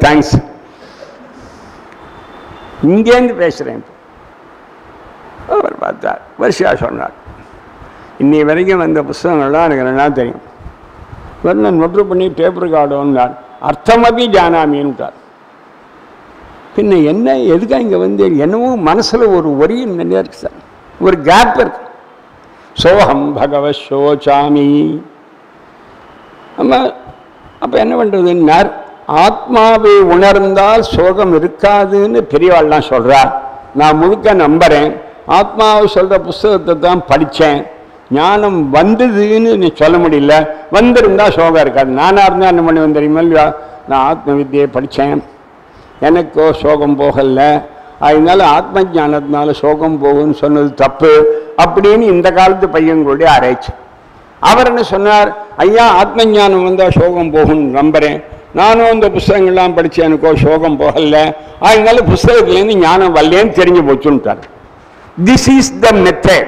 Thanks இங்கேருந்து பேசுகிறேன் இப்போ அவர் பார்த்தார் வரிசையாக சொன்னார் இன்னி வரைக்கும் வந்த புஸ்தகங்கள்லாம் எனக்கு நல்லா தெரியும் வர்ணன் நொற்று பண்ணி டேப் ரெக்கார்டுன்னார் அர்த்தமபி ஜானாமின்ட்டார் பின்ன என்ன எதுக்காக இங்கே வந்து என்னவோ மனசில் ஒரு ஒரி நிறைய இருக்கு சார் ஒரு கேப் இருக்கு சோகம் பகவ சோச்சாமி நம்ம அப்போ என்ன பண்ணுறதுன்னார் ஆத்மாவை உணர்ந்தால் சோகம் இருக்காதுன்னு பெரியவாள்லாம் சொல்கிறா நான் முழுக்க நம்புகிறேன் ஆத்மாவை சொல்கிற புஸ்தகத்தை தான் படித்தேன் ஞானம் வந்ததுன்னு நீ சொல்ல முடியல வந்திருந்தா சோகம் இருக்காது நானாக இருந்தால் என்ன பண்ணுவேன் தெரியுமா இல்லையா நான் ஆத்ம வித்தியை படித்தேன் எனக்கோ சோகம் போகல அதனால ஆத்ம ஞானத்தினால சோகம் போகும்னு சொன்னது தப்பு அப்படின்னு இந்த காலத்து பையங்களுடைய ஆராய்ச்சி அவர் என்ன சொன்னார் ஐயா ஆத்ம ஞானம் வந்தால் சோகம் போகும்னு நம்புகிறேன் நானும் இந்த புஸ்தகங்கள்லாம் படித்து எனக்கோ சோகம் போகல அதனால புஸ்தகத்துலேருந்து ஞானம் வரலேன்னு தெரிஞ்சு போச்சுன்ட்டார் திஸ் இஸ் த மெத்தட்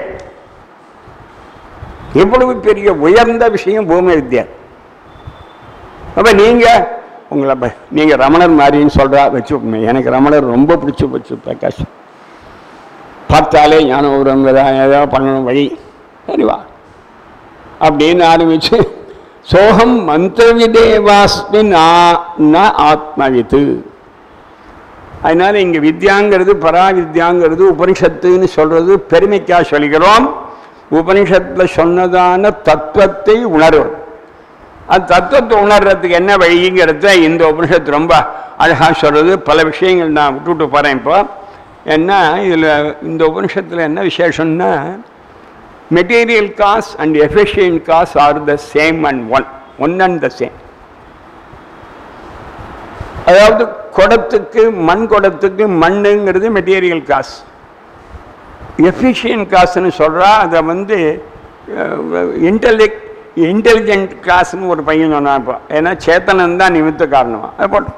எவ்வளவு பெரிய உயர்ந்த விஷயம் பூமி வித்யா அப்ப நீங்க உங்களை ப- நீங்க ரமணர் மாதிரின்னு சொல்றா வச்சு எனக்கு ரமணர் ரொம்ப பிடிச்சி போச்சு பிரகாஷ் பார்த்தாலே ஞானம் வருங்கிறதா ஏதோ பண்ணணும் வழி சரிவா அப்படின்னு ஆரம்பிச்சு சோகம் மந்திரவிதேவாஸ்மின் ஆ- ந ஆத்மவித்து அதனால இங்க வித்யாங்கிறது பராவித்யாங்கிறது உபனிஷத்துன்னு சொல்றது பெருமைக்கா சொல்கிறோம் உபனிஷத்துல சொன்னதான தத்துவத்தை உணர்வது அந்த தத்துவத்தை உணர்றதுக்கு என்ன வழிங்கிறத இந்த உபனிஷத்து ரொம்ப அழகா சொல்றது பல விஷயங்கள் நான் விட்டுட்டு போறேன் இப்போ என்ன இதுல இந்த உபனிஷத்துல என்ன விசேஷம்னா material cause and efficient cause are the same and one one and the same அதாவது குடத்துக்கு மண் குடத்துக்கு மண்ணுங்கிறது மெட்டீரியல் காசு எஃபிஷியன்ட் காசுன்னு சொல்கிறா அதை வந்து இன்டெலிக் இன்டெலிஜென்ட் கிளாஸ்னு ஒரு பையன் சொன்னான் இப்போ ஏன்னா சேத்தனன் தான் நிமித்த காரணமா அது போட்டோம்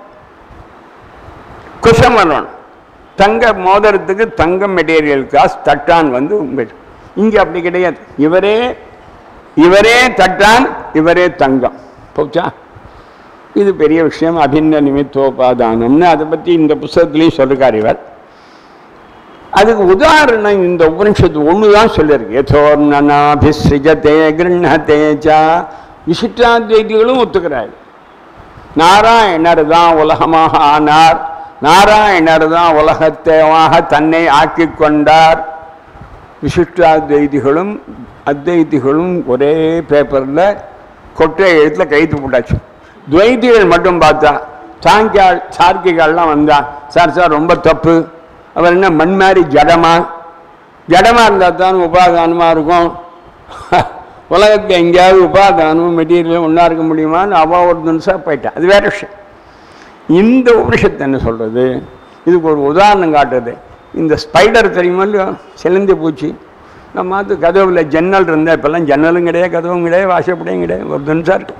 குஷம் வரணும் தங்க மோதிரத்துக்கு தங்கம் மெட்டீரியல் காசு தட்டான் வந்து உங்கள் இங்கே அப்படி கிடையாது இவரே இவரே தட்டான் இவரே தங்கம் போச்சா இது பெரிய விஷயம் அபின்ன நிமித்தோபாதானம்னு அதை பற்றி இந்த புஸ்தகத்துலேயும் சொல்லிருக்கார் இவர் அதுக்கு உதாரணம் இந்த உபனிஷத்து ஒன்று தான் சொல்லியிருக்கு யதோர்ணனாபிஸ்ரிஜதே கிருண்ணதே சா விசிஷ்டாத்வைதிகளும் ஒத்துக்கிறாரு நாராயணர் தான் உலகமாக ஆனார் நாராயணர் தான் உலகத்தேவாக தன்னை ஆக்கிக் கொண்டார் விசிஷ்டாத்வைதிகளும் அத்வைதிகளும் ஒரே பேப்பரில் கொட்டை எழுத்தில் கைத்து போட்டாச்சு துவைதிகள் மட்டும் பார்த்தா சாங்கியா சார்கிகள்லாம் வந்தா சார் சார் ரொம்ப தப்பு அவர் என்ன மண் மாதிரி ஜடமா ஜடமா இருந்தால் தான் உபாதானமாக இருக்கும் உலகத்தில் எங்கேயாவது உபாதானம் மெட்டீரியலும் ஒன்றா இருக்க முடியுமான்னு அவ ஒரு நிமிஷம் போயிட்டான் அது வேற விஷயம் இந்த உபனிஷத்து என்ன சொல்கிறது இதுக்கு ஒரு உதாரணம் காட்டுறது இந்த ஸ்பைடர் தெரியுமா இல்லையோ சிலந்தி பூச்சி நம்ம அது கதவுல ஜன்னல் இருந்தால் இப்போல்லாம் ஜன்னலும் கிடையாது கதவும் கிடையாது வாசப்படியும் கிடையாது ஒரு நிமிஷம் இருக்கு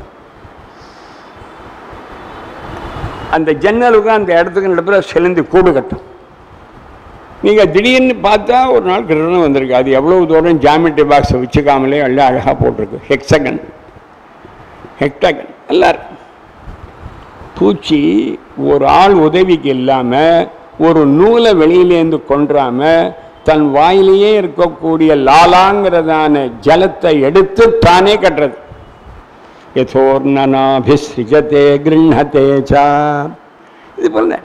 அந்த ஜன்னலுக்கு அந்த இடத்துக்கு நடுப்புற சிலந்தி கூடு கட்டும் நீங்கள் திடீர்னு பார்த்தா ஒரு நாள் கிரகணம் வந்திருக்கு அது எவ்வளவு தூரம் ஜாமெட்ரி பாக்ஸை வச்சுக்காமலே எல்லாம் அழகாக போட்டிருக்கு ஹெக்ஸகன் ஹெக்டகன் நல்லா இருக்கு பூச்சி ஒரு ஆள் உதவிக்கு இல்லாமல் ஒரு நூலை வெளியிலேருந்து கொன்றாம தன் வாயிலேயே இருக்கக்கூடிய லாலாங்கிறதான ஜலத்தை எடுத்து தானே கட்டுறது யதோர்ணனாபிஸ்ரிஜதே கிருண்ணதே சா இது போல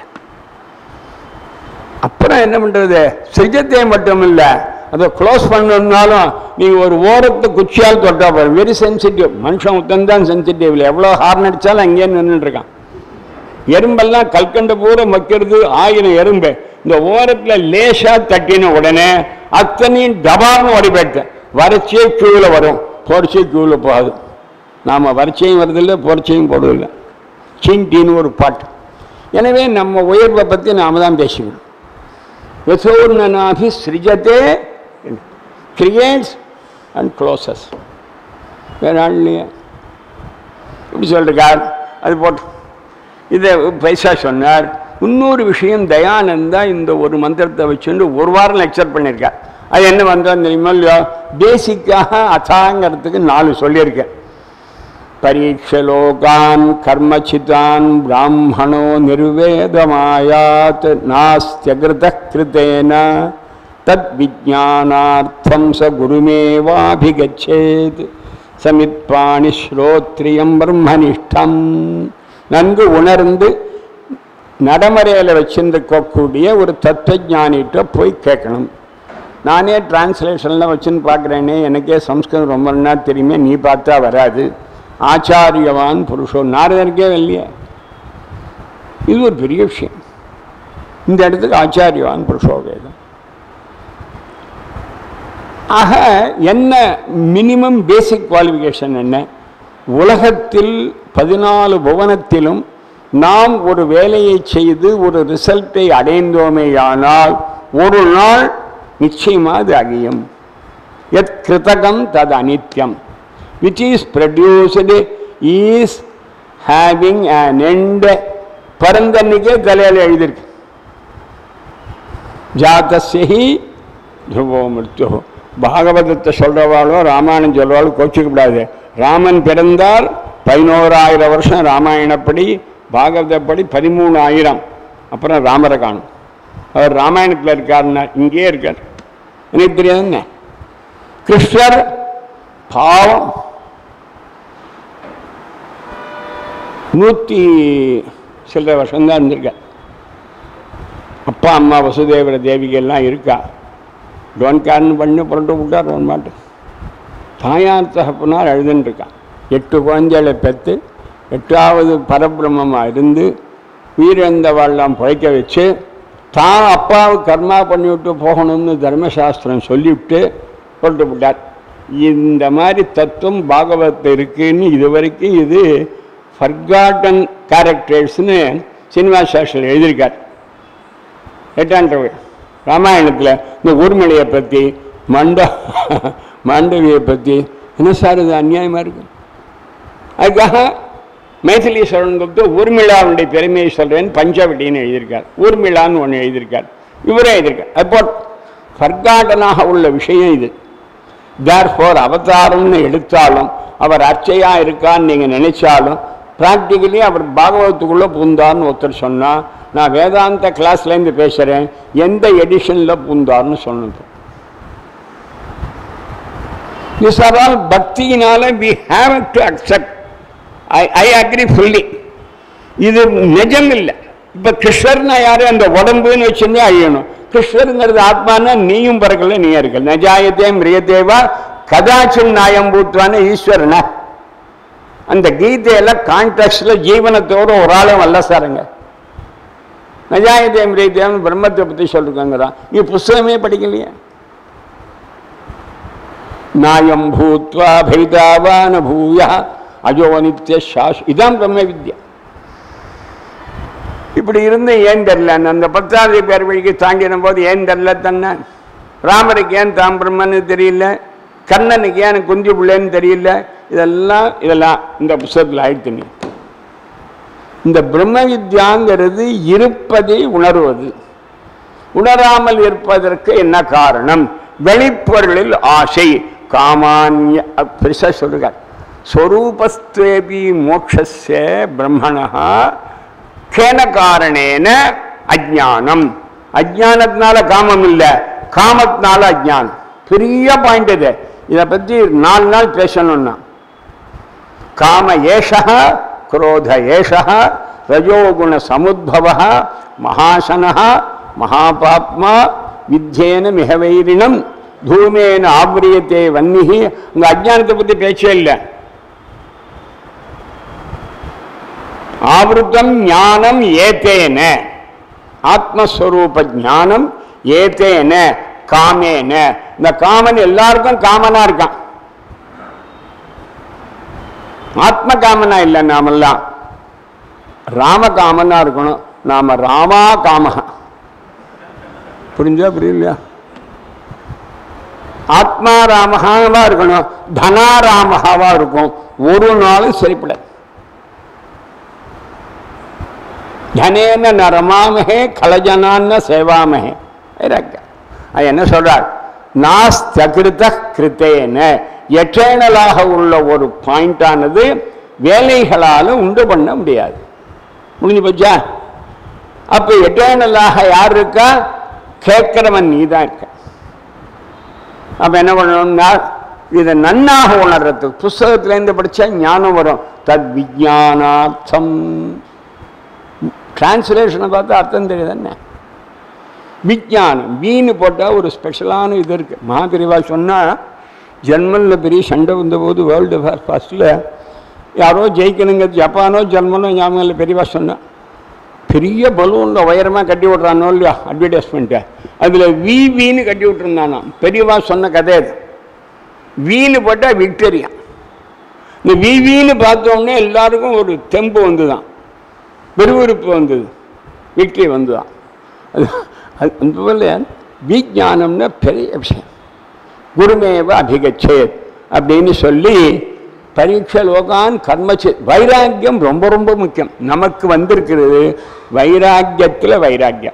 அப்புறம் என்ன பண்றது சிஜத்தை மட்டும் இல்லை அதை க்ளோஸ் பண்ணணும்னாலும் நீங்கள் ஒரு ஓரத்தை குச்சியால் தொட்டா போதும் வெரி சென்சிட்டிவ் மனுஷன் உத்தந்தான் சென்சிட்டிவ் இல்லை எவ்வளோ ஹார்ன் அடித்தாலும் அங்கேயே நின்றுட்டு இருக்கான் எறும்பெல்லாம் கல்கண்டு பூரா வைக்கிறது ஆயிரம் எறும்பு இந்த ஓரத்தில் லேசா தட்டின உடனே அத்தனையும் டபான்னு ஓடி போயிட்டேன் வறட்சியே கியூவில் வரும் பொறிச்சே கியூவில் போகாது நாம் வறட்சியும் வருதில்லை பொறிச்சையும் போடுவதில்லை சிண்டின்னு ஒரு பாட்டு எனவே நம்ம உயர்வை பற்றி நாம் தான் பேசிக்கணும் யசோர்ணனாபி சிருஜத்தே கிரியேட்ஸ் அண்ட் க்ளோசஸ் வேற ஆள் இல்லையா இப்படி சொல்லிருக்கார் அது போட்டு இதை பைசா சொன்னார் இன்னொரு விஷயம் தயானந்தா இந்த ஒரு மந்திரத்தை வச்சுட்டு ஒரு வாரம் லெக்சர் பண்ணியிருக்கார் அது என்ன மந்திரம் தெரியுமா இல்லையோ பேசிக்காக அதாங்கிறதுக்கு நாலு சொல்லியிருக்கேன் பரீட்சலோகான் கர்மச்சிதான் பிராமணோ நிர்வேதமாயாத் நாஸ்தியகிருத கிருத்தேன தத் விஜானார்த்தம் ச குருமேவாபிகச்சேத் சமித்பாணி ஸ்ரோத்ரியம் பிரம்மனிஷ்டம் நன்கு உணர்ந்து நடைமுறையில் வச்சிருக்கக்கூடிய ஒரு தத்துவஞானிகிட்ட போய் கேட்கணும் நானே டிரான்ஸ்லேஷன்லாம் வச்சுன்னு பார்க்குறேனே எனக்கே சம்ஸ்கிருதம் ரொம்ப நல்லா தெரியுமே நீ பார்த்தா வராது ஆச்சாரியவான் புருஷோ நாரதருக்கே இல்லையே இது ஒரு பெரிய விஷயம் இந்த இடத்துக்கு ஆச்சாரியவான் புருஷோ வேதம் ஆக என்ன மினிமம் பேசிக் குவாலிஃபிகேஷன் என்ன உலகத்தில் பதினாலு புவனத்திலும் நாம் ஒரு வேலையை செய்து ஒரு ரிசல்ட்டை அடைந்தோமேயானால் ஒரு நாள் நிச்சயமா அது அழியும் எத் கிருதகம் தது அனித்யம் which is produced is having an end பரந்தன்னைக்கே தலையில் எழுதியிருக்கு ஜாத்தஸ்யஹி துருவோ மிருத்யோ பாகவதத்தை சொல்கிறவாளோ ராமாயணம் சொல்கிறவாளோ கோச்சிக்கப்படாது ராமன் பிறந்தார் பதினோராயிரம் வருஷம் ராமாயணப்படி பாகவதப்படி பதிமூணு ஆயிரம் அப்புறம் ராமரை காணும் அவர் ராமாயணத்தில் இருக்காருன்னா இங்கேயே இருக்கார் எனக்கு தெரியாதுங்க கிருஷ்ணர் பாவம் நூற்றி சில்லற வருஷம்தான் இருந்திருக்கார் அப்பா அம்மா வசுதேவர தேவிகள்லாம் இருக்கா டோன்காரன் பண்ணி புரண்டு விட்டார் ஒன் மாட்டு தாயார் தகப்பனார் எழுதுன்னு இருக்கான் எட்டு குழந்தைகளை பெற்று எட்டாவது பரபிரம்மமாக இருந்து உயிரிழந்தவாள்லாம் பிழைக்க வச்சு தான் அப்பாவை கர்மா பண்ணிவிட்டு போகணும்னு தர்மசாஸ்திரம் சொல்லிவிட்டு கொண்டு விட்டார் இந்த மாதிரி தத்துவம் பாகவத்தில் இருக்குன்னு இது வரைக்கும் இது ஃபர்காட்டன் கேரக்டர்ஸ்னு சினிமா சாஸ்திரம் எழுதியிருக்கார் எட்டாண்டவை ராமாயணத்தில் இந்த ஊர்மலையை பற்றி மண்ட மாண்டவியை பற்றி என்ன சார் இது அநியாயமாக இருக்கு அதுக்காக மைதிலீஸ்வரன் கொடுத்து ஊர்மிளாவுடைய பெருமையை சொல்கிறேன் பஞ்சவட்டின்னு எழுதியிருக்கார் ஊர்மிளான்னு ஒன்று எழுதியிருக்கார் இவரே எழுதியிருக்கார் அப்போ ஃபர்காட்டனாக உள்ள விஷயம் இது தேர் ஃபோர் அவதாரம்னு எடுத்தாலும் அவர் அர்ச்சையா இருக்கான்னு நீங்கள் நினைச்சாலும் ப்ராக்டிக்கலி அவர் பாகவதத்துக்குள்ளே பூந்தார்னு ஒருத்தர் சொன்னால் நான் வேதாந்த கிளாஸ்லேருந்து பேசுகிறேன் எந்த எடிஷனில் பூந்தார்னு சொன்னது திஸ் ஆர் ஆல் பக்தியினால we have to accept I I agree fully இது நிஜம் இல்லை இப்போ கிருஷ்ணர்னா யாரு அந்த உடம்புன்னு வச்சுருந்தே அழியணும் கிருஷ்ணருங்கிறது ஆத்மானா நீயும் பிறக்கல நீ இருக்க நஜாயத்தே மிரியதேவா கதாச்சின் நாயம் பூத்துவான ஈஸ்வரனா அந்த கீதையெல்லாம் கான்டெக்ட்ல ஜீவனத்தோட ஒரு ஆளும் வல்ல சாருங்க நஜாயத்தே மிரியதேவன் பிரம்மத்தை பற்றி சொல்லிருக்காங்கிறான் நீ புஸ்தகமே படிக்கலையே நாயம் பூத்வா பைதாவான பூயா அஜோ நித்திய சாஸ் இதான் பிரம்ம வித்யா இப்படி இருந்து ஏன் தெரில அந்த பத்தாவது பேர் வழிக்கு தாங்கின போது ஏன் தெரில தன்னை ராமருக்கு ஏன் தாம் பிரம்மன்னு தெரியல கண்ணனுக்கு ஏன் குந்தி பிள்ளைன்னு தெரியல இதெல்லாம் இதெல்லாம் இந்த புஸ்தகத்தில் ஆயிடுத்து நீ இந்த பிரம்ம வித்யாங்கிறது இருப்பதை உணர்வது உணராமல் இருப்பதற்கு என்ன காரணம் வெளிப்பொருளில் ஆசை காமான்ய பெருசா சொல்லுகிறார் ஸ்வரூபஸ்தேபி மோட்சஸ்ய பிரம்மணா கேன காரணேன அஜானம் அஜானத்தினால காமம் இல்லை காமத்தினால அஜானம் பெரிய பாயிண்ட் இது இதை பற்றி நாலு நாள் பேசணும்னா காம ஏஷா குரோத ஏஷா ரஜோகுண சமுদ্ভவ மகாசன மகாபாப்மா வித்யேன மிகவைரினம் தூமேன ஆவரியத்தே வன்னிகி உங்க அஜானத்தை பற்றி பேச்சே இல்லை ஆவருத்தம் ஞானம் ஏத்தேன ஆத்மஸ்வரூப ஞானம் ஏத்தேன காமேன இந்த காமன் எல்லாருக்கும் காமனா இருக்கான் ஆத்ம காமனா இல்லை நாமெல்லாம் ராம காமனா இருக்கணும் நாம ராமா காமஹா புரிஞ்சா புரியலையா ஆத்மா ராமஹாவா இருக்கணும் தனா ராமஹாவா இருக்கும் ஒரு நாளும் சரிப்படாது தனேன ந ரமாமஹே கலஜனான்னு சேவாமஹே இறக்க அது என்ன சொல்றார் நாஸ்தகிருத கிருத்தேன எட்டேனலாக உள்ள ஒரு பாயிண்டானது வேலைகளால் உண்டு பண்ண முடியாது முடிஞ்சு போச்சா அப்போ எட்டர்னலாக யார் இருக்கா கேட்கிறவன் நீ தான் இருக்க அப்போ என்ன பண்ணணும்னா இதை நன்னாக உணர்றதுக்கு புஸ்தகத்திலேருந்து படித்தா ஞானம் வரும் தத் விஜானார்த்தம் டிரான்ஸ்லேஷனை பார்த்தா அர்த்தம் தெரியுது என்ன விஜானம் வீணு போட்டால் ஒரு ஸ்பெஷலான இது இருக்குது மகாபிரிவா சொன்னால் ஜெர்மனில் பெரிய சண்டை வந்தபோது வேர்ல்டு ஃபர்ஸ்டில் யாரோ ஜெயிக்கணுங்க ஜப்பானோ ஜெர்மனோ ஞாபகம் இல்லை பெரியவா சொன்னான் பெரிய பலூனில் உயரமாக கட்டி விட்றானோ இல்லையா அட்வர்டைஸ்மெண்ட்டை அதில் வி வீன்னு கட்டி விட்டுருந்தானா பெரியவா சொன்ன கதை அது வீணு போட்டால் விக்டரியா இந்த வி வீன்னு பார்த்தோன்னே எல்லாருக்கும் ஒரு தெம்பு வந்துதான் விறுவிறுப்பு வந்தது விக்டரி வந்துதான் அது அது அந்த போல விஜானம்னா பெரிய விஷயம் குருமேவ அபிகச்சேத் அப்படின்னு சொல்லி பரீட்சை லோகான் கர்மச்சு வைராக்கியம் ரொம்ப ரொம்ப முக்கியம் நமக்கு வந்திருக்கிறது வைராக்கியத்தில் வைராக்கியம்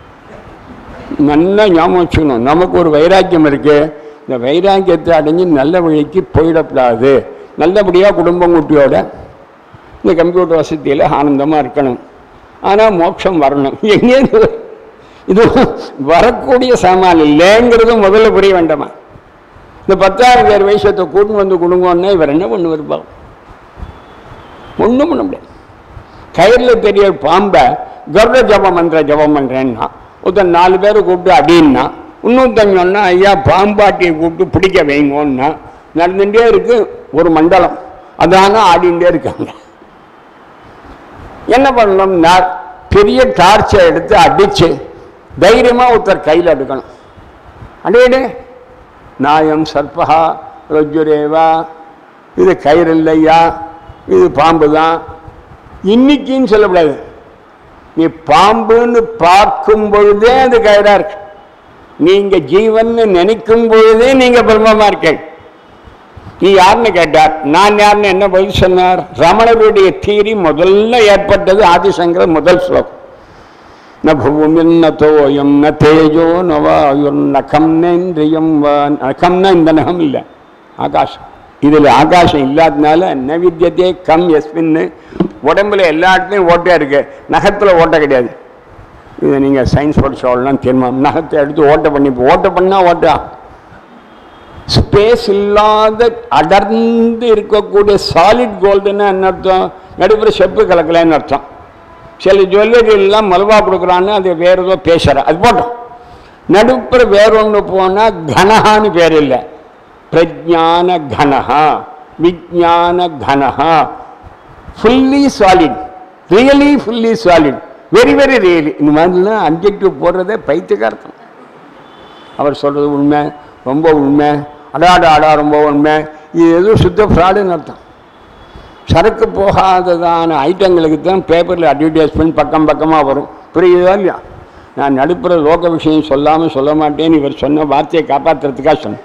நல்லா ஞாபகம் வச்சுக்கணும் நமக்கு ஒரு வைராக்கியம் இருக்கு இந்த வைராக்கியத்தை அடைஞ்சு நல்ல வழிக்கு போயிடக்கூடாது நல்லபடியாக குடும்பம் குட்டியோட இந்த கம்ப்யூட்டர் வசதியில் ஆனந்தமாக இருக்கணும் ஆனால் மோட்சம் வரணும் எங்கேருந்து இது வரக்கூடிய சாமான் இல்லைங்கிறது முதல்ல புரிய வேண்டாமா இந்த பத்தாயிரம் பேர் வயசத்தை கூட்டு வந்து கொடுங்கன்னு இவர் என்ன பண்ணு வருப்பாங்க ஒன்றும் பண்ண முடியாது கயிறில் தெரிய பாம்பை கருட ஜபம் மந்திர ஜபம் பண்ணுறேன்னா ஒருத்தன் நாலு பேரை கூப்பிட்டு அப்படின்னா இன்னொருத்தன் சொன்னா ஐயா பாம்பாட்டியை கூப்பிட்டு பிடிக்க வைங்கோன்னா நடந்துகிட்டே இருக்கு ஒரு மண்டலம் அதான ஆடிண்டே இருக்காங்க என்ன பண்ணணும்னா பெரிய டார்ச்சை எடுத்து அடிச்சு தைரியமாக ஒருத்தர் கையில் எடுக்கணும் அடேடே நாயம் சர்பகா ரஜுரேவா இது கயிறு இல்லையா இது பாம்பு தான் இன்னைக்குன்னு சொல்லக்கூடாது நீ பாம்புன்னு பார்க்கும் பொழுதே அது கயிறா இருக்கு நீங்க ஜீவன்னு நினைக்கும் பொழுதே நீங்க பிரம்மமா இருக்கீங்க நீ யாருன்னு கேட்டார் நான் யாருன்னு என்ன பதில் சொன்னார் ரமணருடைய தீரி முதல்ல ஏற்பட்டது ஆதிசங்கர முதல் ஸ்லோகம் ந பூமின் ந தோயம் ந தேஜோ ந வாயுர் ந கம்னேந்திரியம் வா நகம்னா இந்த நகம் இல்லை ஆகாசம் இதில் ஆகாசம் இல்லாதனால ந வித்தியதே கம் எஸ்மின்னு உடம்புல எல்லா இடத்துலையும் ஓட்டையா இருக்கு நகத்தில் ஓட்டை கிடையாது இதை நீங்கள் சயின்ஸ் படிச்சவங்களாம் தீர்மானம் நகத்தை எடுத்து ஓட்டை பண்ணி ஓட்டை பண்ணால் ஓட்டா ஸ்பேஸ் இல்லாத அடர்ந்து இருக்கக்கூடிய சாலிட் கோல்டுன்னு என்ன அர்த்தம் நடுப்புற செப்பு கலக்கலைன்னு அர்த்தம் சில ஜுவல்லரி எல்லாம் மல்வா கொடுக்குறான்னு அது வேற ஏதோ பேசுகிற அது போட்டோம் நடுப்புற வேற ஒன்று போனால் கனஹான்னு பேர் இல்லை பிரஜான கனஹா விஜான கனஹா fully solid really fully solid very very really இந்த மாதிரிலாம் அப்ஜெக்டிவ் போடுறதே பைத்தியக்கார்த்தம் அவர் சொல்கிறது உண்மை ரொம்ப உண்மை அடாடா அடா ரொம்ப உண்மை இது எதுவும் சுத்த ஃப்ராடுன்னு அர்த்தம் சரக்கு போகாததான ஐட்டங்களுக்கு தான் பேப்பரில் அட்வர்டைஸ்மெண்ட் பக்கம் பக்கமாக வரும் புரியுதா இல்லையா நான் நடுப்புற லோக விஷயம் சொல்லாமல் சொல்ல மாட்டேன்னு இவர் சொன்ன வார்த்தையை காப்பாற்றுறதுக்காக சொன்னேன்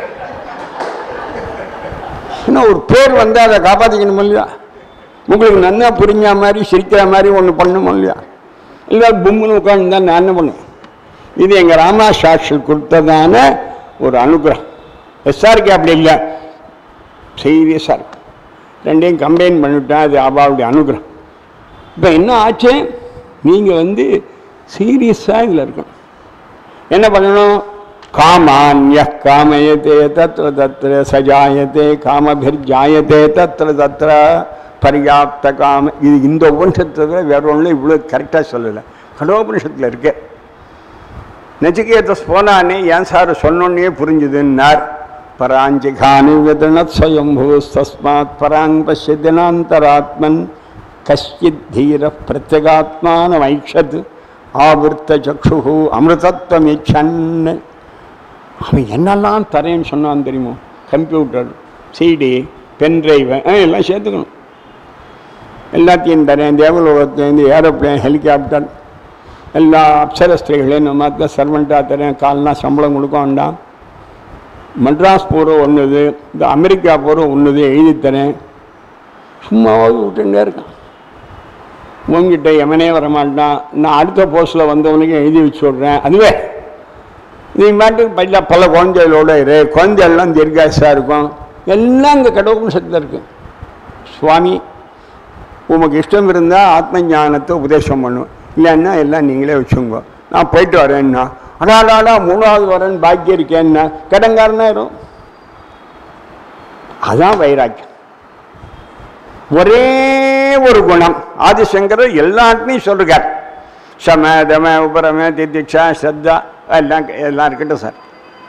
ஏன்னா ஒரு பேர் வந்து அதை காப்பாற்றிக்கணும் இல்லையா உங்களுக்கு நன்னா புரிஞ்ச மாதிரி சிரிக்கிற மாதிரி ஒன்று பண்ணணும் இல்லையா இல்லை பும்முன்னு உட்காந்து நான் என்ன பண்ணுவேன் இது எங்கள் ராமா சாட்சி கொடுத்ததான ஒரு அனுகிரகம் எஸ்ஆர்கே அப்படி இல்லை சீரியஸாக இருக்கு ரெண்டையும் கம்பைன் பண்ணிவிட்டா அது அவாவுடைய அனுகிரகம் இப்போ என்ன ஆச்சு நீங்கள் வந்து சீரியஸாக இதில் இருக்கணும் என்ன பண்ணணும் காமான்ய காமயத்தே தத்திர தத்திர சஜாயத்தே காமபிர்ஜாயத்தே தத்திர தத்திர பர்யாப்த காம இது இந்த உபனிஷத்தில் வேற ஒன்றும் இவ்வளோ கரெக்டாக சொல்லலை கடோபனிஷத்தில் இருக்கு நச்சிகேதஸ் போனானே ஏன் சார் சொன்னோன்னே புரிஞ்சுதுன்னார் பராஞ்சிகானி விதனத் ஸ்வயம்பூஸ்தஸ்மாத் பராங் பசியதினாந்தராத்மன் கஷ்டித் தீர பிரத்யகாத்மான ஐக்ஷத் ஆவிர்த்த சக்ஷு அமிர்தத்வம் இச்சன் அவன் என்னெல்லாம் தரேன்னு சொன்னான் தெரியுமோ கம்ப்யூட்டர் சிடி பென்ட்ரைவ் எல்லாம் சேர்த்துக்கணும் எல்லாத்தையும் தரேன் தேவலோகத்துலேருந்து ஏரோப்ளேன் ஹெலிகாப்டர் எல்லா அப்சரஸ்திரிகளையும் நம்ம மாத்திர சர்வெண்ட்டாக தரேன் கால்னா சம்பளம் கொடுக்க வேண்டாம் மட்ராஸ் போகிற ஒன்றுது இந்த அமெரிக்கா போகிற ஒன்றுது எழுதி தரேன் சும்மாவது விட்டுட்டே இருக்கான் உங்ககிட்ட எவனே வரமாட்டான் நான் அடுத்த போஸ்ட்டில் வந்தவனுக்கு எழுதி வச்சு விட்றேன் அதுவே நீ மாட்டுக்கு பல்ல பல குழந்தைகளோட இரு குழந்தைகள்லாம் தீர்காசாக இருக்கும் எல்லாம் இந்த கடவுள் சத்தில் இருக்கு சுவாமி உமக்கு இஷ்டம் இருந்தால் ஆத்ம ஞானத்தை உபதேசம் பண்ணும் இல்லைன்னா எல்லாம் நீங்களே வச்சுங்க நான் போயிட்டு வரேன்னா அடாடாடா மூணாவது வரேன் பாக்கி இருக்கேன்னா கடங்காரனாயிரும் அதான் வைராக்கியம் ஒரே ஒரு குணம் ஆதிசங்கரர் எல்லாத்தையும் சொல்றார் சம தம உபரம திதிக்ஷா ஸ்ரத்தா எல்லாம் எல்லாம் இருக்கட்டும் சார்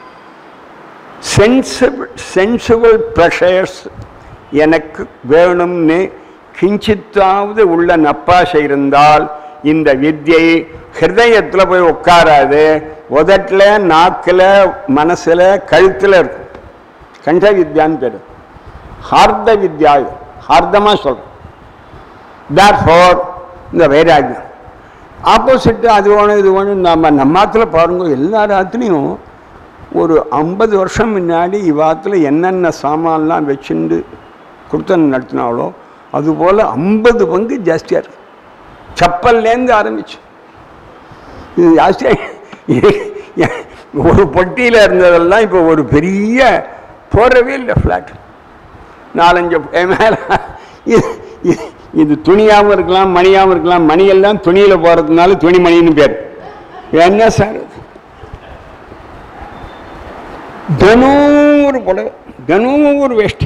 சென்சிபிள் சென்சிபிள் ப்ரெஷர்ஸ் எனக்கு வேணும்னு கிஞ்சித்தாவது உள்ள நப்பாசை இருந்தால் இந்த வித்யை ஹிருதயத்தில் போய் உட்காராது உதட்டில் நாக்கில் மனசில் கழுத்தில் இருக்கும் கண்ட வித்யான்னு பேர் ஹார்த வித்யா இது ஹார்தமாக சொல்கிறேன் தேர் ஃபோர் இந்த வைராகியம் ஆப்போசிட்டு அது வேணும் இது வேணும் நம்ம நம்மாத்துல பாருங்க எல்லா ராத்திரியும் ஒரு ஐம்பது வருஷம் முன்னாடி இவ்வாத்துல என்னென்ன சாமான்லாம் வச்சுண்டு குடுத்தன் நடத்தினாலோ அதுபோல் ஐம்பது பங்கு ஜாஸ்தியாக இருக்கு செப்பல்லேருந்து ஆரம்பிச்சு இது ஜாஸ்தியாக ஒரு பொட்டியில் இருந்ததெல்லாம் இப்போ ஒரு பெரிய போறவே இல்லை ஃப்ளாட் நாலஞ்சு மேலே இது இது இது துணியாகவும் இருக்கலாம் மணியாகவும் இருக்கலாம் மணியெல்லாம் துணியில் போகிறதுனால துணிமணின்னு பேர் என்ன சார் இது? தினம் ஒரு புடவை தினம் ஒரு வேஷ்டி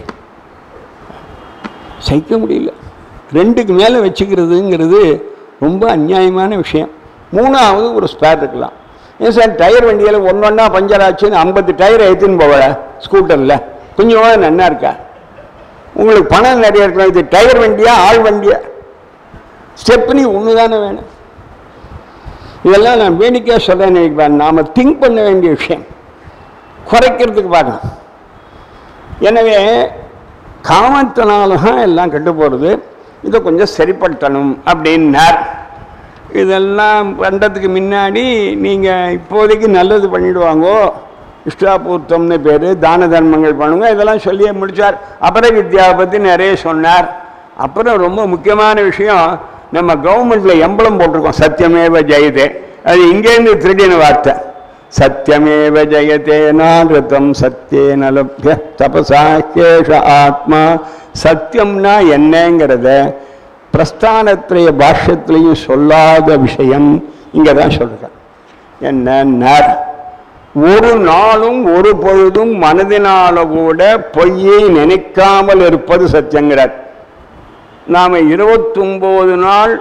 சகிக்க முடியல ரெண்டுக்கு மேலே வச்சுக்கிறதுங்கிறது ரொம்ப அநியாயமான விஷயம் மூணாவது ஒரு ஸ்பேர் இருக்கலாம் ஏன் சார் டயர் வண்டியில் ஒன்று ஒன்றா பஞ்சர் ஆச்சுன்னு ஐம்பது டயர் ஏற்றின்னு போவல ஸ்கூட்டரில் கொஞ்சமாக நன்னா இருக்கா உங்களுக்கு பணம் நிறைய இருக்கலாம் இது டயர் வண்டியா ஆள் வண்டியா ஸ்டெப்னி ஒன்று தானே வேணும் இதெல்லாம் நான் வேடிக்கையாக சொல்கிறேன் நினைக்கிறேன் நாம் திங்க் பண்ண வேண்டிய விஷயம் குறைக்கிறதுக்கு பார்க்கணும் எனவே காமத்தினால தான் எல்லாம் கெட்டு போகிறது இதை கொஞ்சம் சரிப்படுத்தணும் அப்படின்னார் இதெல்லாம் பண்ணுறதுக்கு முன்னாடி நீங்கள் இப்போதைக்கு நல்லது பண்ணிடுவாங்கோ இஷ்டாபூர்த்தம்னு பேர் தான தர்மங்கள் பண்ணுங்க இதெல்லாம் சொல்லியே முடித்தார் அபர வித்யாவை பற்றி நிறைய சொன்னார் அப்புறம் ரொம்ப முக்கியமான விஷயம் நம்ம கவர்மெண்ட்டில் எம்பளம் போட்டிருக்கோம் சத்தியமேவ ஜெயதே அது இங்கேருந்து திருடின வார்த்தை சத்தியமேவ ஜெயதே நானிருத்தம் சத்தியேன லப்ய தபசா கேஷ ஆத்மா சத்தியம்னா என்னங்கிறத பிரஸ்தானத்திரைய பாஷ்யத்திலையும் சொல்லாத விஷயம் இங்கே தான் சொல்கிறேன் என்ன ஒரு நாளும் ஒரு பொழுதும் மனதினால கூட பொய்யை நினைக்காமல் இருப்பது சத்தியங்கிறார் நாம் இருபத்தொம்போது நாள்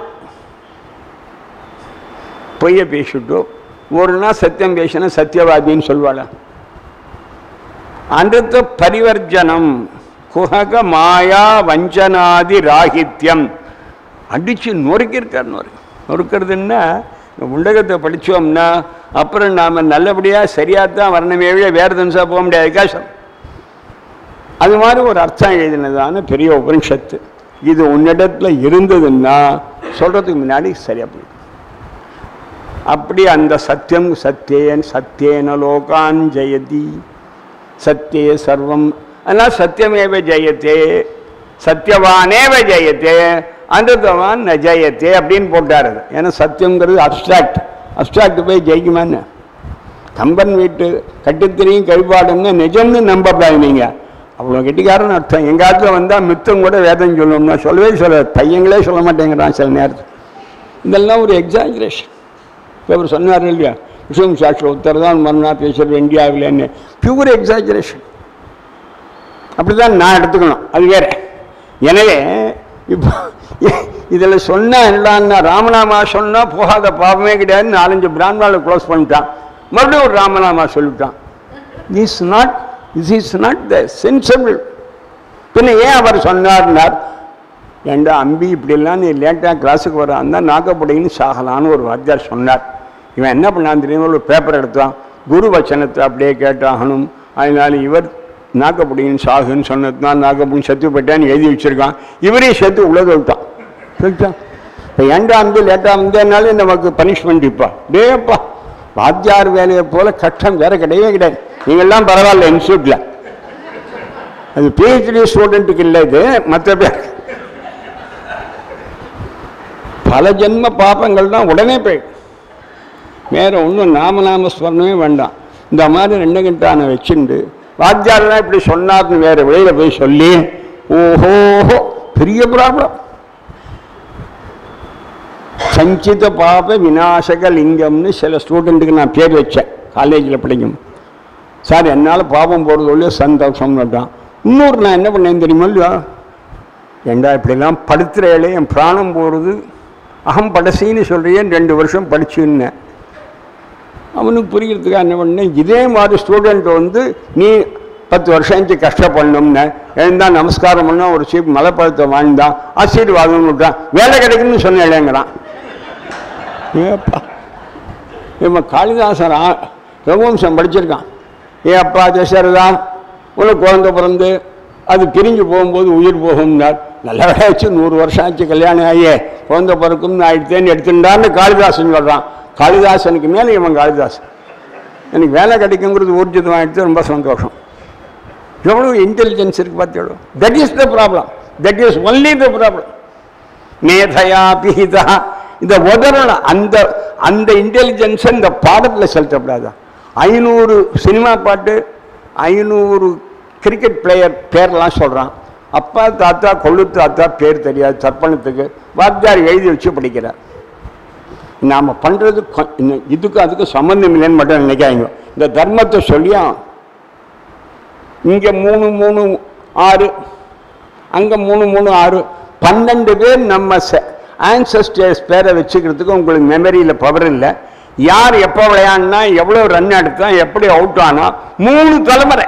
பொய்யை பேசிட்டோம் ஒரு நாள் சத்தியம் பேசினா சத்தியவாதின்னு சொல்வாளா அன்றுத்த பரிவர்ஜனம் குஹக மாயா வஞ்சனாதி ராகித்யம் அடித்து நொறுக்கியிருக்கார் நொறுக்கு நொறுக்கிறதுன்னா இந்த உண்டகத்தை படித்தோம்னா அப்புறம் நாம் நல்லபடியாக சரியாக தான் வரணுமே விட வேறு தினசாக போக முடியாது காசம் அது மாதிரி ஒரு அர்த்தம் எழுதினதான பெரிய உபனிஷத்து இது உன்னிடத்துல இருந்ததுன்னா சொல்கிறதுக்கு முன்னாடி சரியாக போயிடும் அப்படி அந்த சத்தியம் சத்தியேன் சத்தியேன லோகான் ஜெயதி சத்தியே சர்வம் அதனால் சத்தியமேவ ஜெயத்தே சத்தியவானேவ ஜெயத்தே அந்ததவான் ந ஜெயத்தே அப்படின்னு போட்டார் அது ஏன்னா சத்தியங்கிறது அப்ட்ராக்ட் அப்ட்ராக்ட் போய் ஜெயிக்குமான்னு கம்பன் வீட்டு கட்டுத்திரியும் கழிப்பாடுங்க நிஜம்னு நம்பப்படாது நீங்கள் அவ்வளோ கெட்டிக்காரன்னு அர்த்தம் எங்கள் ஆத்துல வந்தால் மித்தம் கூட வேதம் சொல்லணும்னா சொல்லவே சொல்ல பையங்களே சொல்ல மாட்டேங்கிறான் சில நேரத்தில் இதெல்லாம் ஒரு எக்ஸாஜரேஷன் இப்போ அவர் சொன்னார் இல்லையா விஷயம் சாட்சி ஒருத்தர் தான் மறுநா பேசுகிறது இந்தியாவில்னு பியூர் எக்ஸாஜரேஷன் அப்படி தான் நான் எடுத்துக்கணும் அது வேற எனவே இப்போ இதில் சொன்னா என்னடான்னா ராமநாமா சொன்னால் போகாத பாவமே கிடையாது நாலஞ்சு பிராமணாவை க்ளோஸ் பண்ணிட்டான் மறுபடியும் ஒரு ராமநாமா சொல்லிட்டான் is not is is not the sensible பின்ன ஏன் அவர் சொன்னார்னார் ஏண்டா அம்பி இப்படிலாம் நீ லேட்டாக கிளாஸுக்கு வரான் தான் நாகப்படின்னு சாகலான்னு ஒரு வாத்தியார் சொன்னார் இவன் என்ன பண்ணான் தெரியுமா ஒரு பேப்பர் எடுத்தான் குரு வச்சனத்தை அப்படியே கேட்டாகணும் அதனால இவர் நாகப்படின்னு சாகுன்னு சொன்னது தான் நாகப்படின்னு செத்து போயிட்டான்னு எழுதி வச்சிருக்கான் இவரையும் சேர்த்து உள்ள சொல்லிட்டான் சொல்லிட்டான் இப்போ ஏண்டா அம்பி லேட்டாக வந்தேனாலும் நமக்கு பனிஷ்மெண்ட் இப்போ டேப்பா வாத்தியார் வேலையை போல கஷ்டம் வேற கிடையவே கிடையாது நீங்கள்லாம் பரவாயில்ல இன்ஸ்டியூட்டில் அது பிஹெச்டி ஸ்டூடெண்ட்டுக்கு இல்லை இது மற்ற பேர் பல ஜென்ம பாப்பங்கள் தான் உடனே போயிடும் வேற ஒன்றும் நாம நாம ஸ்மரணமே வேண்டாம் இந்த மாதிரி ரெண்டு கண்டான வச்சுண்டு வாத்தியாரெல்லாம் இப்படி சொன்னார்னு வேற வெளியில போய் சொல்லி ஓஹோ பெரிய ப்ராப்ளம் சஞ்சித பாப விநாசக லிங்கம்னு சில ஸ்டூடெண்ட்டுக்கு நான் பேர் வச்சேன் காலேஜில் படிக்கும் சார் என்னால் பாவம் போகிறது ஒழிய சந்தோஷம்னுட்டான் இன்னொரு நான் என்ன பண்ணேன் தெரியுமா இல்லையா ஏண்டா இப்படிலாம் படுத்துறையிலே என் பிராணம் போகிறது அகம் படசின்னு சொல்கிறேன் ரெண்டு வருஷம் படிச்சுன்னேன் அவனுக்கு புரிகிறதுக்காக என்ன பண்ணேன் இதே மாதிரி ஸ்டூடெண்ட் வந்து நீ பத்து வருஷம் ஆச்சு கஷ்டப்படணும்னு எழுந்தா நமஸ்காரம் பண்ணா ஒரு சீப் மலைப்பழத்தை வாழ்ந்தான் ஆசீர்வாதம்னு விட்டான் வேலை கிடைக்குன்னு சொன்னேங்கிறான் ஏப்பா இவன் காளிதாசன் ஆ- ரகுவம்சம் படிச்சிருக்கான் ஏ அப்பா தசரதா உனக்கு குழந்தை பிறந்து அது பிரிஞ்சு போகும்போது உயிர் போகும்னார் நல்ல வேலையாச்சு நூறு வருஷம் ஆச்சு கல்யாணம் ஆகியே குழந்தை பிறக்கும்னு ஆயிடுத்தேன்னு எடுத்துட்டான்னு காளிதாசன் சொல்கிறான் காளிதாசனுக்கு மேலே இவன் காளிதாசன் எனக்கு வேலை கிடைக்குங்கிறது ஊர்ஜிதம் ஆயிடுச்சு ரொம்ப சந்தோஷம் எவ்வளோ இன்டெலிஜென்ஸ் இருக்கு பார்த்தீங்களோ that is the problem that is only the problem மேதையா பீதா இந்த உதறணும் அந்த அந்த இன்டெலிஜென்ஸை இந்த பாடத்தில் செலுத்தப்படாதா ஐநூறு சினிமா பாட்டு ஐநூறு கிரிக்கெட் பிளேயர் பேர்லாம் சொல்கிறான் அப்பா தாத்தா கொள்ளு தாத்தா பேர் தெரியாது தர்ப்பணத்துக்கு வாத்தியார் எழுதி வச்சு படிக்கிறார் நாம் பண்ணுறது இதுக்கு அதுக்கு சம்மந்தம் இல்லைன்னு மட்டும் நினைக்காங்க இந்த தர்மத்தை சொல்லியும் இங்கே மூணு மூணு ஆறு அங்கே மூணு மூணு ஆறு பன்னெண்டு பேர் நம்ம ஆன்சஸ்டர்ஸ் பேரை வச்சுக்கிறதுக்கு உங்களுக்கு மெமரியில் பவர் இல்லை யார் எப்போ விளையாடினா எவ்வளோ ரன் எடுத்தான் எப்படி அவுட் ஆனா மூணு தலைமுறை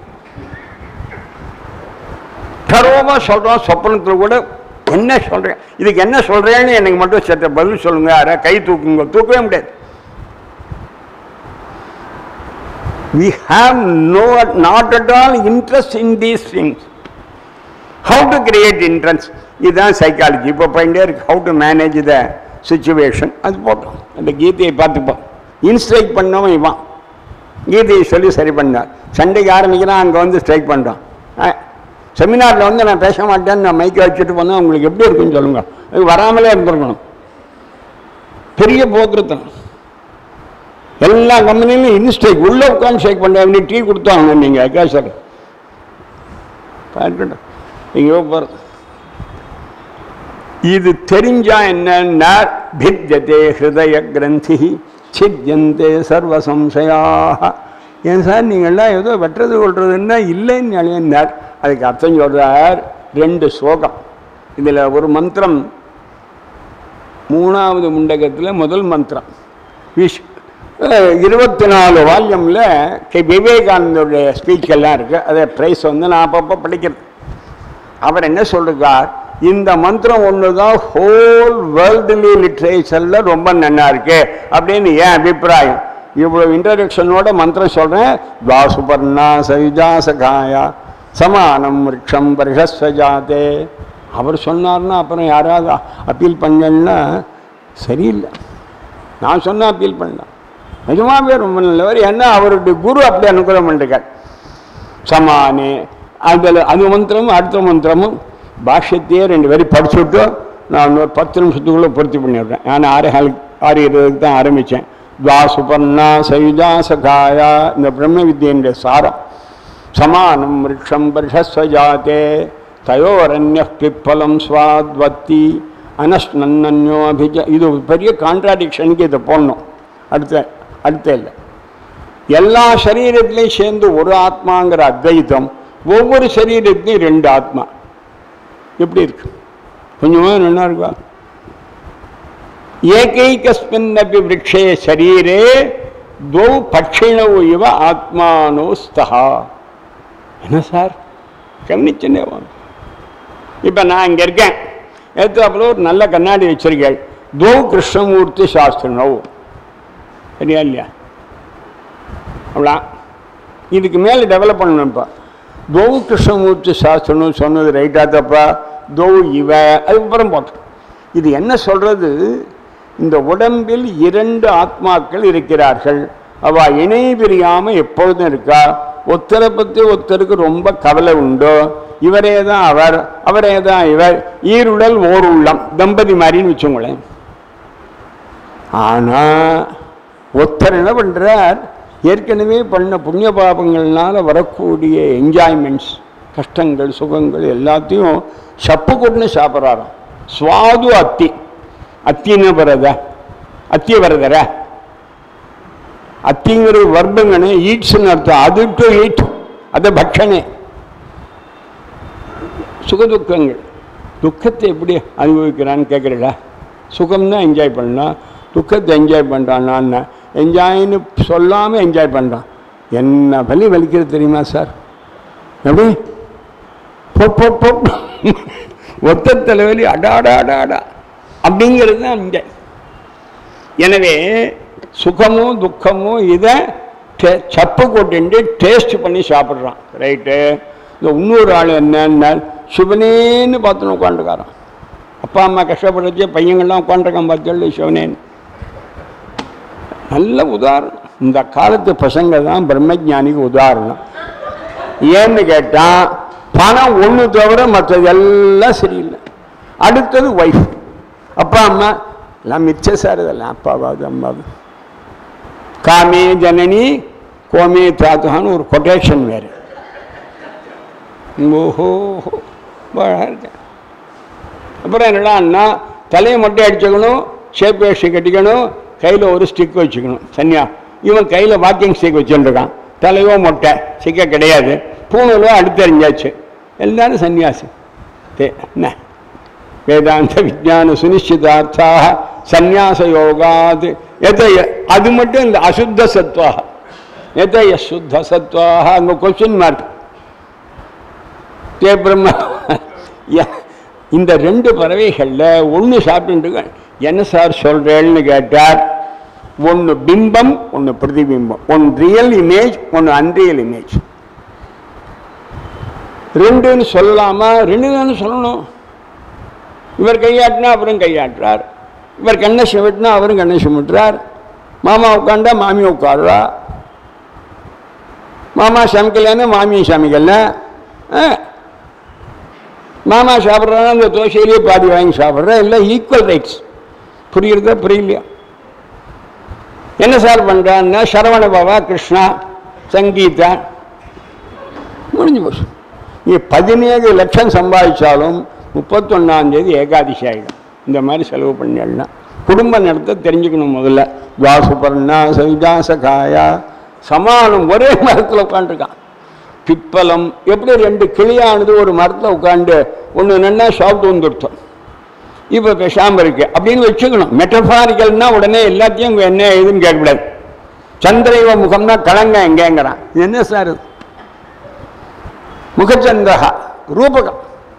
கர்வமாக சொல்கிறோம் சொப்பனத்தில் கூட என்ன சொல்கிறேன் இதுக்கு என்ன சொல்கிறேன்னு எனக்கு மட்டும் சற்ற பதில் சொல்லுங்க யாரா கை தூக்குங்க தூக்கவே முடியாது we have no not at all interest in these things how to create interest இதுதான் சைக்காலஜி இப்போ போயிட்டே இருக்கு how to manage the situation அது போட்டோம் அந்த கீதையை பார்த்துப்போம் இன்ஸ்ட்ரைக் பண்ணவன் இவன் கீதையை சொல்லி சரி பண்ணார் சண்டைக்கு ஆரம்பிக்கிறான் அங்கே வந்து ஸ்ட்ரைக் பண்ணுறான் செமினாரில் வந்து நான் பேச மாட்டேன்னு நான் மைக்கை வச்சுட்டு போனால் உங்களுக்கு எப்படி இருக்குன்னு சொல்லுங்க அது வராமலே இருந்திருக்கணும் பெரிய போக்குறத்தனம் எல்லா கம்பெனிலும் இன்ஸ்டேக் உள்ள உட்காந்து ஷேக் பண்ண நீ டீ கொடுத்தாங்க நீங்கள் கேசர் பார்க்கட்டும் எங்கேயோ போகிறது இது தெரிஞ்சா என்ன பித்யதே ஹிருதய கிரந்தி சித்தியந்தே சர்வ சம்சயாக ஏன் சார் நீங்கள்லாம் ஏதோ வெட்டுறது கொள்றதுன்னா இல்லைன்னு அழியன்னார் அதுக்கு அர்த்தம் சொல்றார் ரெண்டு ஸ்லோகம் இதில் ஒரு மந்திரம் மூணாவது முண்டகத்தில் முதல் மந்திரம் விஷ் இருபத்தி நாலு வால்யூமில் கே விவேகானந்தருடைய ஸ்பீச் எல்லாம் இருக்குது அதை ப்ரைஸ் வந்து நான் அப்பப்போ படிக்கிறது அவர் என்ன சொல்றார் இந்த மந்திரம் ஒன்று தான் ஹோல் வேர்ல்டுலி லிட்ரேச்சரில் ரொம்ப நன்னா இருக்கு அப்படின்னு என் அபிப்பிராயம் இவ்வளோ இன்ட்ரடக்ஷனோட மந்திரம் சொல்கிறேன் துவாசுபர்ணா சயுஜா சகாயா சமானம் விரக்ஷம் பரிஷஸ்வஜாதே அவர் சொன்னார்னா அப்புறம் யாராவது அப்பீல் பண்ணலன்னா சரியில்லை நான் சொன்னா அப்பீல் பண்ணலாம் நிஜமாவே ரொம்ப நல்லவர் ஏன்னா அவருடைய குரு அப்படி அனுகிரகம் பண்ணிருக்கார் சமானே அதில் அது மந்திரமும் அடுத்த மந்திரமும் பாஷ்யத்தையே ரெண்டு பேரும் படிச்சுட்டு நான் ஒரு பத்து நிமிஷத்துக்குள்ளே பூர்த்தி பண்ணிடுறேன் நான் ஆறு ஹால் ஆறு இருபதுக்கு தான் ஆரம்பித்தேன் துவா சுபர்ணா சயுஜா சகாயா இந்த பிரம்ம வித்யனுடைய சாரம் சமானம் விரக்ஷம் பரிஷஸ்வஜாத்தே தயோரண்ய பிப்பலம் ஸ்வாத்வத்தி அனஸ்னன்னோ அபிஜ இது ஒரு பெரிய கான்ட்ராடிக்ஷனுக்கு இதை போடணும் அடுத்த அடுத்த இல்லை எல்லா சரீரத்திலையும் சேர்ந்து ஒரு ஆத்மாங்கிற அத்வைத்தம் ஒவ்வொரு சரீரத்திலையும் ரெண்டு ஆத்மா எப்படி இருக்கு கொஞ்சமா நல்லா இருக்கா ஏகைக்கஸ்மின் அப்படி விரக்ஷே சரீரே துவௌ பட்சிணோ இவ ஆத்மானோ ஸ்தா என்ன சார் கவனிச்சுன்னே வாங்க இப்போ நான் இங்கே இருக்கேன் ஏற்றாப்புல ஒரு நல்ல கண்ணாடி வச்சிருக்கேன் துவௌ கிருஷ்ணமூர்த்தி சாஸ்திரனோ சரியா இல்லையா அவ்வளோ இதுக்கு மேலே டெவலப் பண்ணணும் இப்போ தோ கிருஷ்ணமூர்த்தி சாஸ்திரம்னு சொன்னது ரைட்டா தப்பா தோ இவ அதுக்கப்புறம் போட்டோம் இது என்ன சொல்றது இந்த உடம்பில் இரண்டு ஆத்மாக்கள் இருக்கிறார்கள் அவ இணை பிரியாமல் எப்பொழுதும் இருக்கா ஒருத்தரை பற்றி ஒருத்தருக்கு ரொம்ப கவலை உண்டோ இவரே தான் அவர் அவரே தான் இவர் ஈருடல் ஓர் உள்ளம் தம்பதி மாதிரின்னு வச்சுங்களேன் ஆனால் ஒருத்தர் என்ன பண்ணுறார் ஏற்கனவே பண்ண புண்ணிய பாபங்கள்னால வரக்கூடிய என்ஜாய்மெண்ட்ஸ் கஷ்டங்கள் சுகங்கள் எல்லாத்தையும் சப்பு கொட்டுன்னு சாப்பிட்றாராம் சுவாது அத்தி அத்தின்னு வரத அத்தி வரதர அத்திங்கிறது வர்பங்கன்னு ஈட்ஸ்னு அர்த்தம் அது டு ஈட் அது பக்ஷனே சுகதுக்கங்கள் துக்கத்தை எப்படி அனுபவிக்கிறான்னு கேட்குறடா சுகம்னா என்ஜாய் பண்ணலாம் துக்கத்தை என்ஜாய் பண்ணுறான் என்ஜாய்னு சொல்லாமல் என்ஜாய் பண்ணுறான் என்ன வலி வலிக்கிறது தெரியுமா சார் எப்படி பொப் பொப் பொப் ஒத்த தலைவலி அடாடா அடாடா அப்படிங்கிறது தான் இங்கே எனவே சுகமோ துக்கமோ இதை டே- சப்பு கொட்டுண்டு டேஸ்ட் பண்ணி சாப்பிட்றான் ரைட்டு இந்த இன்னொரு ஆள் என்னன்னா சிவனேன்னு பார்த்துன்னு உட்காந்துக்காரான் அப்பா அம்மா கஷ்டப்படுறச்சே பையங்கள்லாம் உட்காந்துருக்கான் பார்த்து சிவனேன்னு நல்ல உதாரணம் இந்த காலத்து பசங்க தான் பிரம்மஜானிக்கு உதாரணம் ஏன்னு கேட்டால் பணம் ஒன்று தவிர மற்றது எல்லாம் சரியில்லை அடுத்தது ஒய்ஃப் அப்பா அம்மா எல்லாம் மிச்ச சார் இதெல்லாம் அப்பாவாது அம்மாவது காமே ஜனனி கோமே தாத்துகான்னு ஒரு கொட்டேஷன் வேறு ஓஹோ அழகா இருக்கேன் அப்புறம் என்னடான்னா தலையை மட்டும் அடிச்சுக்கணும் ஷேப் வேஷ்டி கட்டிக்கணும் கையில் ஒரு ஸ்டிக் வச்சுக்கணும் சன்னியா இவன் கையில் வாக்கிங் ஸ்டிக் வச்சுருக்கான் தலையோ மொட்டை சிக்க கிடையாது பூணூலோ அடுத்தறிஞ்சாச்சு எல்லாரும் சன்னியாசி தே என்ன வேதாந்த விஜான சுனிச்சிதார்த்தாக சந்நியாச யோகாத் எதைய அது மட்டும் இந்த அசுத்த சத்வாக எதைய சுத்த சத்வாக அங்கே கொஸ்டின் மார்க் தே பிரம்ம ய- இந்த ரெண்டு பறவைகளில் ஒன்று சாப்பிட்டு என்ன சார் சொல்கிறேன்னு கேட்டார் ஒன்று பிம்பம் ஒன்று பிரதிபிம்பம் ஒன் ரியல் இமேஜ் ஒன்று அன்ரியல் இமேஜ் ரெண்டுன்னு சொல்லலாமா ரெண்டு தானே சொல்லணும் இவர் கையாட்டினா அவரும் கையாட்டுறார் இவர் கண்ணை சிமிட்டினா அவரும் கண்ணை சிமிட்டுறார் மாமா உட்காண்டா மாமி உட்காடுறா மாமா சமைக்கலைன்னா மாமியும் சமைக்கல ஆ. மாமா சாப்பிட்றானா அந்த தோசையிலேயே பாதி வாங்கி சாப்பிட்றேன் இல்லை ஈக்குவல் ரைட்ஸ் புரியுறதா புரியலையா என்ன சார் பண்ணுறான்னா சரவண பாபா கிருஷ்ணா சங்கீதா முடிஞ்சு போச்சு நீ பதினேழு லட்சம் சம்பாதிச்சாலும் முப்பத்தொன்னாந்தேதி ஏகாதசி ஆகிடும் இந்த மாதிரி செலவு பண்ணிடலாம் குடும்ப நடத்த தெரிஞ்சுக்கணும் முதல்ல துவாசுபர்ணா சவிதா சகாயா சமானம் ஒரே மரத்தில் உட்காந்துருக்கான் பிப்பலம் எப்படி ரெண்டு கிளியானது ஒரு மரத்தில் உட்காந்து ஒன்று நின்னா சாப்பிட்டு வந்துடுத்தோம் இப்போ பேசாமல் இருக்கு அப்படின்னு வச்சுக்கணும் மெட்டபாரிக்கல்னா உடனே எல்லாத்தையும் இங்க என்ன ஏதுன்னு கேட்கக்கூடாது சந்திரைவ முகம்னா கலங்க எங்கேங்கிறான் இது என்ன சார் இது முகச்சந்தகா ரூபகம்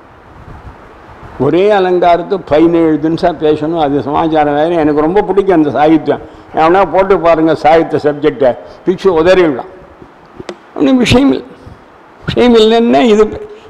ஒரே அலங்காரத்து பதினேழு நிமிஷம் பேசணும் அது சமாச்சாரம் வேறு எனக்கு ரொம்ப பிடிக்கும் அந்த சாகித்யம் எவனா போட்டு பாருங்கள் சாகித்ய சப்ஜெக்டை பிக்ஷு உதறிவிடலாம் ஒன்றும் விஷயம் இல்லை விஷயம் இல்லைன்னா இது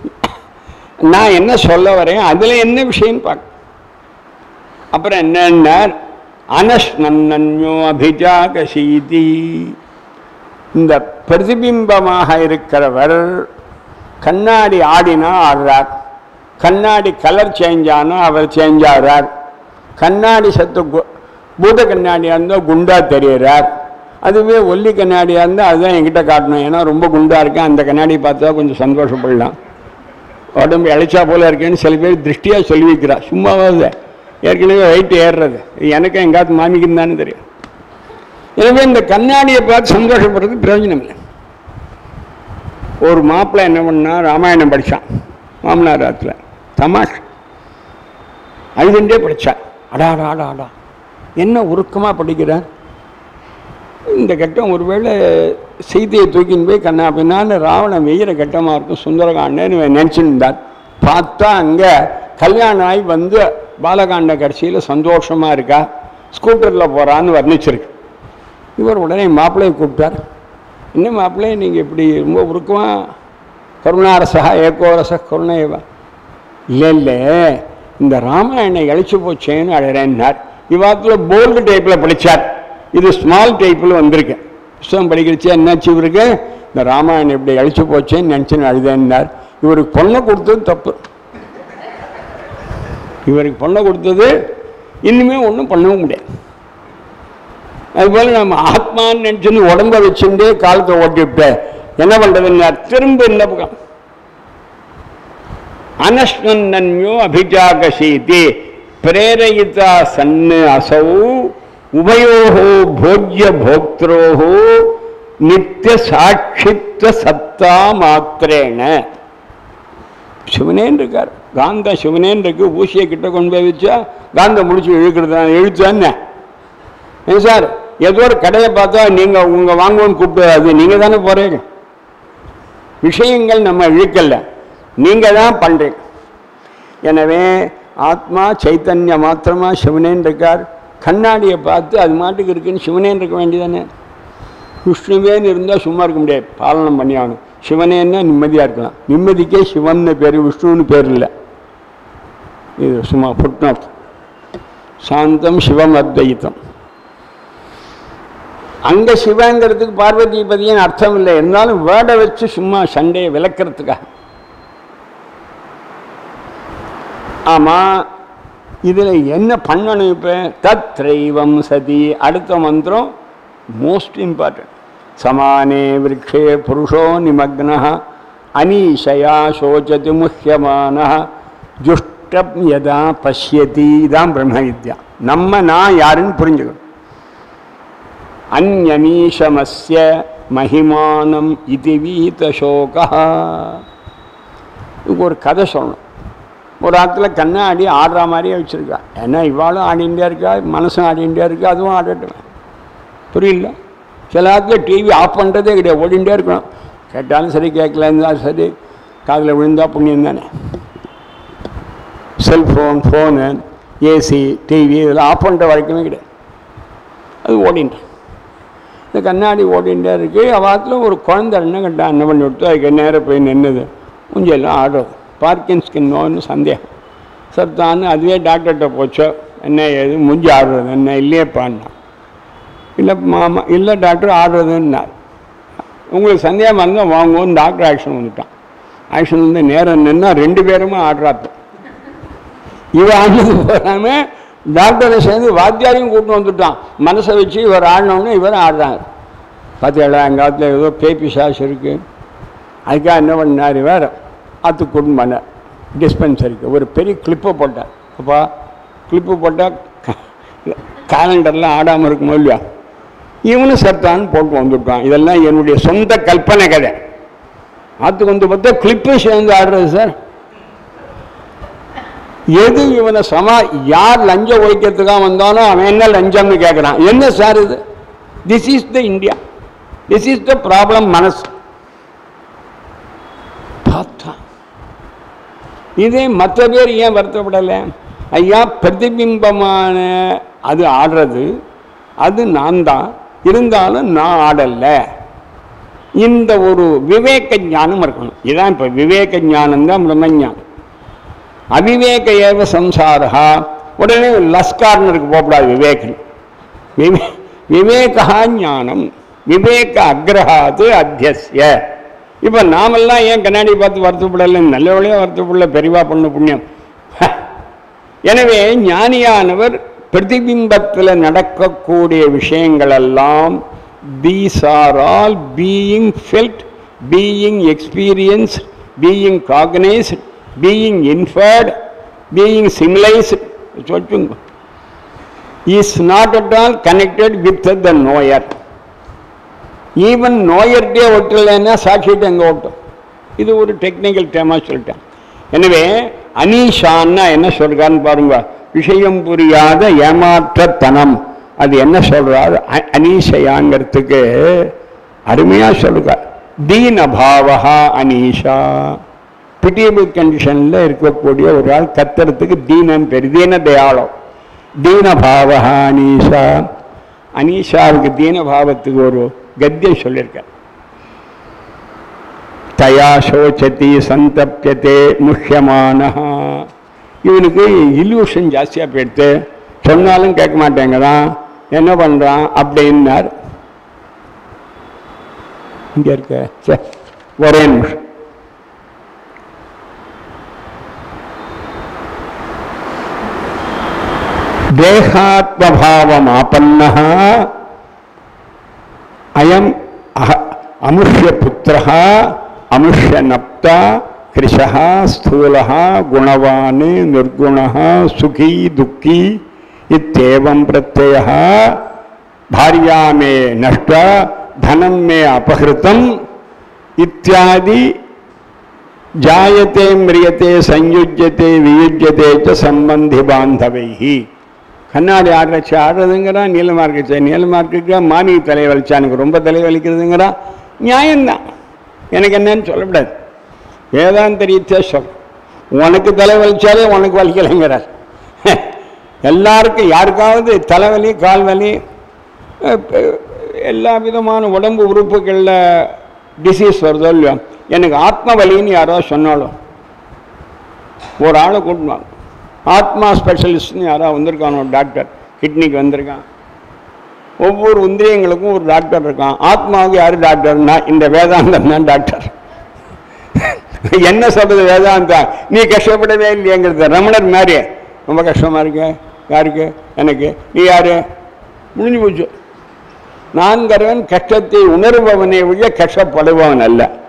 நான் என்ன சொல்ல வரேன் அதில் என்ன விஷயம் பார்க்க அப்புறம் என்னன்னா அனஸ்னன்யோ அபிஜாகசீதி இந்த பிரதிபிம்பமாக இருக்கிறவர் கண்ணாடி ஆடினா ஆடுறார் கண்ணாடி கலர் சேஞ்ச் ஆனா அவர் சேஞ்ச் ஆகிறார் கண்ணாடி சத்து கு- பூத கண்ணாடியாக இருந்தால் குண்டா தெரியுறார் அதுவே ஒல்லி கண்ணாடியாக இருந்தால் அதுதான் என்கிட்ட காட்டணும் ஏன்னா ரொம்ப குண்டா இருக்கேன் அந்த கண்ணாடி பார்த்தா கொஞ்சம் சந்தோஷப்படலாம் உடம்பு இழைச்சா போல இருக்கேன்னு சில பேர் திருஷ்டியாக சொல்லி வைக்கிறா சும்மாவாது ஏற்கனவே வெயிட் ஏறுறது எனக்கு எங்காவது மாமிக்குன்னு தானே தெரியும் எனவே இந்த கண்ணாடியை பார்த்து சந்தோஷப்படுறதுக்கு பிரயோஜனம் இல்லை ஒரு மாப்பிள்ளை என்ன பண்ணா ராமாயணம் படித்தான் மாமனார் ஆத்துல தமாஷ் அழுதுண்டே படித்தான் அடாடா அடா அடா என்ன உருக்கமாக படிக்கிறார் இந்த கட்டம் ஒருவேளை செய்தியை தூக்கின்னு போய் கண்ணா பின்னான்னு ராவணன் வெயிற கட்டமாக இருக்கும் சுந்தரகாண்டன்னு இவன் நினைச்சுன்னு இருந்தார் பார்த்தா அங்கே கல்யாணம் ஆகி வந்து பாலகாண்ட கடைசியில் சந்தோஷமாக இருக்கா ஸ்கூட்டரில் போகிறான்னு வர்ணிச்சிருக்கு இவர் உடனே மாப்பிள்ளையை கூப்பிட்டார் என்ன மாப்பிள்ளை நீங்கள் இப்படி ரொம்ப உருக்கமா கருணாரசா ஏகோரச கருணையவா இல்லை இல்லை இந்த ராமாயணம் இழைச்சி போச்சேன்னு அழறேன்னார் இவாத்தில் போல்டு டைப்பில் படித்தார் இது ஸ்மால் டைப்பில் வந்திருக்கு புஸ்தகம் படிக்கிறச்சு என்னாச்சு இவருக்கு இந்த ராமாயணம் இப்படி இழைச்சி போச்சேன்னு நினச்சின்னு அழுதேன்னார் இவருக்கு பொண்ணை கொடுத்தது தப்பு இவருக்கு பொண்ணை கொடுத்தது இன்னுமே ஒன்றும் பண்ணவும் முடியாது அதுபோல் நம்ம ஆத்மான்னு நினச்சின்னு உடம்ப வச்சுட்டு காலத்தை ஓட்டிவிட்டு என்ன பண்ணுறதுன்னா திரும்ப என்ன பக்கம் அனஷ்னன்யோ அபிஜாகசீதி பிரேரயிதா சன்னு அசௌ உபயோகோ போஜ்ய போக்திரோஹோ நித்திய சாட்சித்வ சத்தா மாத்திரேன சிவனேன் இருக்கார் காந்த சிவனேன் இருக்கு ஊசியை கிட்ட கொண்டு போய் வச்சா காந்தம் முடிச்சு இழுக்கிறது இழுத்தானே ஏன் சார் ஏதோ ஒரு கடையை பார்த்தா நீங்க உங்க வாங்குவோன்னு கூப்பிட்டு அது நீங்க தானே போறீங்க விஷயங்கள் நம்ம இழுக்கல நீங்க தான் பண்றீங்க எனவே ஆத்மா சைத்தன்ய மாத்திரமா சிவனேன் இருக்கார் கண்ணாடியை பார்த்து அது மாட்டுக்கு இருக்குன்னு சிவனேன் இருக்க வேண்டியதானே விஷ்ணுவேன்னு இருந்தால் சும்மா இருக்க முடியாது பாலனம் பண்ணி ஆகணும் சிவனேன்னா நிம்மதியாக இருக்கலாம் நிம்மதிக்கே சிவன்னு பேர் விஷ்ணுன்னு பேர் இல்லை இது சும்மா ஃபுட்நோட் சாந்தம் சிவம் அத்வைத்தம் அங்க சிவங்கிறதுக்கு பார்வதி பதியின் அர்த்தம் இல்லை இருந்தாலும் வேர்டை வச்சு சும்மா சண்டையை விளக்கிறதுக்காக ஆமா இதுல என்ன பண்ணணும் இப்ப தத்ரைவம் சதி அடுத்த மந்திரம் மோஸ்ட் இம்பார்ட்டன்ட் சமானே விரக்ஷே புருஷோ நிமக்ன அனீஷயா சோச்சதி முஹ்யமான ஜுஷ்டம் யதா பஷ்யதி தான் பிரம்ம வித்யா நம்ம நான் யாருன்னு புரிஞ்சுக்கணும் அந்யமீஷமஸ்ய மகிமானம் இது வீதசோகா இதுக்கு ஒரு கதை சொல்லணும் ஒரு ஆற்றுல கண்ணாடி ஆடுற மாதிரியே வச்சுருக்கா ஏன்னா இவாளும் ஆடிண்டே இருக்கா மனசும் ஆடிண்டே இருக்கா அதுவும் ஆடட்டும் புரியல சில ஆற்றுல டிவி ஆஃப் பண்ணுறதே கிடையாது ஓடிண்டே இருக்கணும் கேட்டாலும் சரி கேட்கல இருந்தாலும் சரி காதில் விழுந்தா புண்ணியம் தானே செல்ஃபோன் ஃபோனு ஏசி டிவி இதெல்லாம் ஆஃப் பண்ணுற வரைக்குமே கிடையாது அது ஓடிண்டு இந்த கண்ணாடி ஓடிண்டே இருக்கு அவாத்தில் ஒரு குழந்தை என்ன கண்டா என்ன பண்ணி விட்டு அதுக்கு நேரம் போய் நின்றுது மூஞ்செல்லாம் ஆடுறது பார்க்கின் ஸ்கின் நோன்னு சந்தேகம் சத்தான்னு அதுவே டாக்டர்கிட்ட போச்சோ என்ன ஏது மூஞ்சி ஆடுறது என்ன இல்லையேப்பான்னா இல்லை மாமா இல்லை டாக்டர் ஆடுறதுன்னார் உங்களுக்கு சந்தேகம் இருந்தால் வாங்குவோம் டாக்டர் ஆக்ஷன் வந்துட்டான் ஆக்ஷன் வந்து நேரம் நின்னா ரெண்டு பேருமே ஆடுறாப்பு இவ ஆடினது போகாமல் டாக்டரை சேர்ந்து வாத்தியாரையும் கூப்பிட்டு வந்துட்டான் மனசை வச்சு இவர் ஆடினோடனே இவர் ஆடுறாங்க பார்த்தீங்களா எங்கள் காலத்தில் ஏதோ பேபி சாஸ் இருக்குது அதுக்காக என்ன பண்ணார் இவர் ஆற்று கூட்டு பண்ணார் டிஸ்பென்சரிக்கு ஒரு பெரிய கிளிப்பை போட்டார் அப்பா கிளிப்பு போட்டால் கேலண்டர்லாம் ஆடாமல் இருக்குமோ இல்லையா இவனும் சத்தான்னு போட்டு வந்துட்டான் இதெல்லாம் என்னுடைய சொந்த கல்பனை கதை ஆற்றுக்கு வந்து பார்த்தா கிளிப்பு சேர்ந்து ஆடுறது சார் எது இவனை சமா யார் லஞ்சம் ஒழிக்கிறதுக்காக வந்தானோ அவன் என்ன லஞ்சம்னு கேட்குறான் என்ன சார் இது this is the India this is the problem மனசு பார்த்தா இதே மற்ற பேர் ஏன் வருத்தப்படலை ஐயா பிரதிபிம்பமான அது ஆடுறது அது நான் தான் இருந்தாலும் நான் ஆடல இந்த ஒரு விவேக ஞானம் இருக்கணும் இதான் இப்போ விவேக ஞானம் தான் பிரம்மஞானம் அவிவேக ஏவ சம்சாரா உடனே லஸ்கார்னருக்கு போகக்கூடாது விவேகன் விவே விவேகா ஞானம் விவேக அக்ரஹாது அத்தியஸ்ய இப்போ நாமெல்லாம் ஏன் கண்ணாடி பார்த்து வருத்தப்படலை நல்ல வழியாக வருத்தப்படல பெரிவா பண்ண புண்ணியம் எனவே ஞானியானவர் பிரதிபிம்பத்தில் நடக்கக்கூடிய விஷயங்களெல்லாம் these are all being felt being experience being cognised being inferred being similised சொல்லுங்க is not at all connected with the knower even நோயர்கிட்டே ஒட்டலைன்னா சாட்சிட்டு எங்கே ஓட்டும் இது ஒரு டெக்னிக்கல் டேமா சொல்லிட்டேன் எனவே அனீஷான்னா என்ன சொல்றான்னு பாருங்க விஷயம் புரியாத ஏமாற்றத்தனம் அது என்ன சொல்றாரு அ- அனீஷையாங்கிறதுக்கு அருமையா சொல்லுங்க தீன பாவகா அனீஷா பிட்டியபிள் கண்டிஷனில் இருக்கக்கூடிய ஒரு ஆள் கத்துறதுக்கு தீனன் பேர் தீன தயாளம் தீன பாவகா அனீஷா அனீஷாவுக்கு தீன பாவத்துக்கு ஒரு கத்தியம் சொல்லியிருக்கார் தயா சோச்சதி சந்தப்பியத்தே முக்கியமான இவனுக்கு இல்யூஷன் ஜாஸ்தியாக போயிடுத்து சொன்னாலும் கேட்க மாட்டேங்கிறான் என்ன பண்ணுறான் அப்படின்னார் இங்கே இருக்க சே, ஒரே நிமிஷம் தேகாத்மபாவமாபன்ன அயம் அஹ அமுஷ்ய புத்திர அமுஷ்ய நப்தா கிருஷா ஸ்தூலா குணவான் நிர்குண சுகி துக்கி இத்தேவம் பிரத்யய भार्या में नष्ट धनम में अपहृतम इत्यादि जायते म्रियते संयुज्यते वियुज्यते च संबंधि बांधவை கண்ணாடி ஆடுறச்சு ஆடுறதுங்கிறான் நீலமார்க்கு நீலமார்க்குக்கு மாமி தலை வலிச்சா எனக்கு ரொம்ப தலை வலிக்கிறதுங்கிறான் நியாயம்தான் எனக்கு என்னன்னு சொல்லக்கூடாது வேதாந்த ரீதியா சொல் உனக்கு தலை வலிச்சாலே உனக்கு வலிக்கலைங்கிறார் எல்லாருக்கும் யாருக்காவது தலைவலி கால்வலி அஹ், ப- எல்லா விதமான உடம்பு உறுப்புகளில் டிசீஸ் வருதோ இல்லையோ எனக்கு ஆத்ம வலின்னு யாரோ சொன்னாலும் ஒரு ஆளை கூட்டினாங்க ஆத்மா ஸ்பெஷலிஸ்ட்னு யாரோ வந்திருக்கானோ டாக்டர் கிட்னிக்கு வந்திருக்கான் ஒவ்வொரு இந்திரியங்களுக்கும் ஒரு டாக்டர் இருக்கான் ஆத்மாவுக்கு யார் டாக்டர்னா இந்த வேதாந்தம் தான் டாக்டர் என்ன சொல்றது வேதாந்தா நீ கஷ்டப்படவே இல்லையங்கிறது ரமணர் மாதிரி ரொம்ப கஷ்டமா இருக்கு யாருக்கு எனக்கு நீ யாரு முடிஞ்சு போச்சு நான்கிறவன் கஷ்டத்தை உணர்பவனை விட கஷ்டப்படுபவன் அல்ல